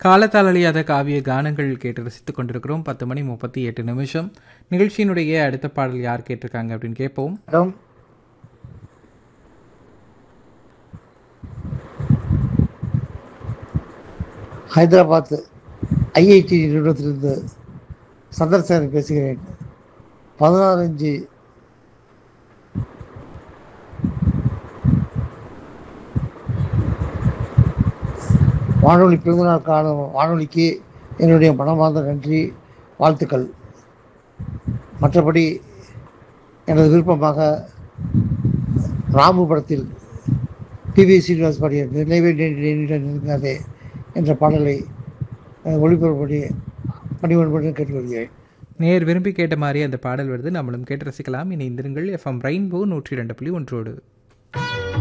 காலத்தால் அழியாத காவிய கானங்கள் கேட்டு ரசித்துக் கொண்டிருக்கிறோம் பத்து மணி முப்பத்தி எட்டு நிமிஷம் நிகழ்ச்சியினுடைய அடுத்த பாடல் யார் கேட்டிருக்காங்க அப்படின்னு கேட்போம் மேடம் ஹைதராபாத் ஐஐடி நிறுவனத்திலிருந்து சந்திரசேகரன் பேசுகிறேன் பதினாறு அஞ்சு வானொலி பிறந்தநாள் காணும் வானொலிக்கு என்னுடைய மனமார்ந்த நன்றி வாழ்த்துக்கள் மற்றபடி எனது விருப்பமாக ராமு படத்தில் பிவி சீனிவாஸ் பாடிய நினைவே நினைவுடன் நெருங்காதே என்ற பாடலை அஹ், ஒளிபரப்படி பணிவன்புடன் கேட்டு வருகிறேன் நேர் விரும்பி கேட்ட மாதிரி அந்த பாடல் வருது நம்மளும் கேட்டு ரசிக்கலாம் இனி இந்திருங்கள் எஃப்எம் ரெயின்போ நூற்றி ரெண்டு புள்ளி ஒன்றோடு